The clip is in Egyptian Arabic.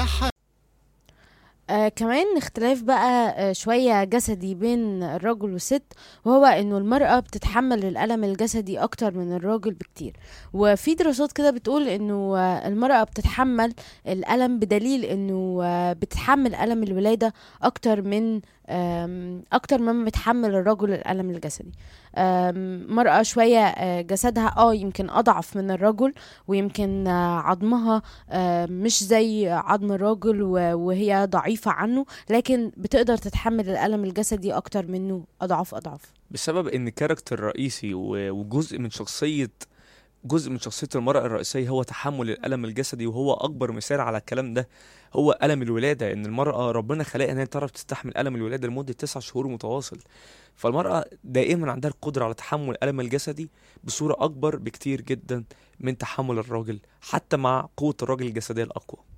ح... آه كمان اختلاف بقى آه شوية جسدي بين الرجل والست وهو انه المرأة بتتحمل الألم الجسدي أكتر من الراجل بكتير وفي دراسات كده بتقول انه آه المرأة بتتحمل الألم بدليل انه آه بتتحمل ألم الولادة أكتر من آم، أكتر مما بتحمل الرجل الألم الجسدي آم، مرأة شوية آه، جسدها اه يمكن أضعف من الرجل ويمكن آه، عظمها آه، مش زي عظم الراجل و- وهي ضعيفة عنه لكن بتقدر تتحمل الألم الجسدي أكتر منه أضعاف أضعاف بسبب ان كاركتر رئيسي و- وجزء من شخصية جزء من شخصية المرأة الرئيسية هو تحمل الألم الجسدي وهو أكبر مثال على الكلام ده هو ألم الولادة إن المرأة ربنا خلقها إن هي تعرف تستحمل ألم الولادة لمدة تسع شهور متواصل فالمرأة دائما عندها القدرة على تحمل الألم الجسدي بصورة أكبر بكتير جدا من تحمل الراجل حتى مع قوة الراجل الجسدية الأقوى